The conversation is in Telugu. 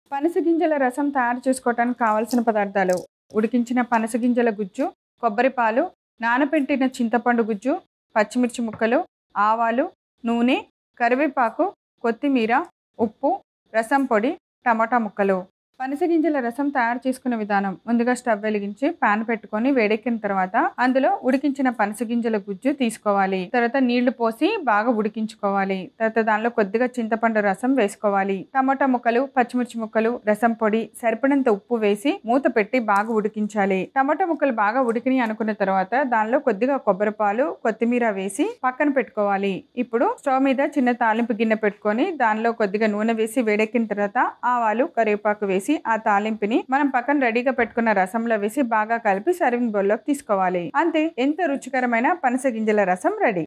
పనస గింజల రసం తయారు చేసుకోవడానికి కావాల్సిన పదార్థాలు ఉడికించిన పనస గింజల గుజ్జు కొబ్బరి పాలు నానబెట్టిన చింతపండు గుజ్జు పచ్చిమిర్చి ముక్కలు ఆవాలు నూనె కరివేపాకు కొత్తిమీర ఉప్పు రసం పొడి టమాటా ముక్కలు పనస గింజల రసం తయారు చేసుకునే విధానం ముందుగా స్టవ్ వెలిగించి పాన్ పెట్టుకొని వేడెక్కిన తర్వాత అందులో ఉడికించిన పనస గింజల గుజ్జు తీసుకోవాలి తర్వాత నీళ్లు పోసి బాగా ఉడికించుకోవాలి తర్వాత దానిలో కొద్దిగా చింతపండు రసం వేసుకోవాలి టమాటా ముక్కలు పచ్చిమిర్చి ముక్కలు రసం పొడి సరిపడినంత ఉప్పు వేసి మూత పెట్టి బాగా ఉడికించాలి టమాటా ముక్కలు బాగా ఉడికిని అనుకున్న తర్వాత దానిలో కొద్దిగా కొబ్బరి పాలు కొత్తిమీర వేసి పక్కన పెట్టుకోవాలి ఇప్పుడు స్టవ్ మీద చిన్న తాలింపు గిన్నె పెట్టుకొని దానిలో కొద్దిగా నూనె వేసి వేడెక్కిన తర్వాత ఆవాలు కరివేపాకు వేసి ఆ తాలింపుని మనం పక్కన రెడీగా పెట్టుకున్న రసంలో వేసి బాగా కలిపి సర్వింగ్ బౌల్లోకి తీసుకోవాలి అంతే ఎంతో రుచికరమైన పనస గింజల రసం రెడీ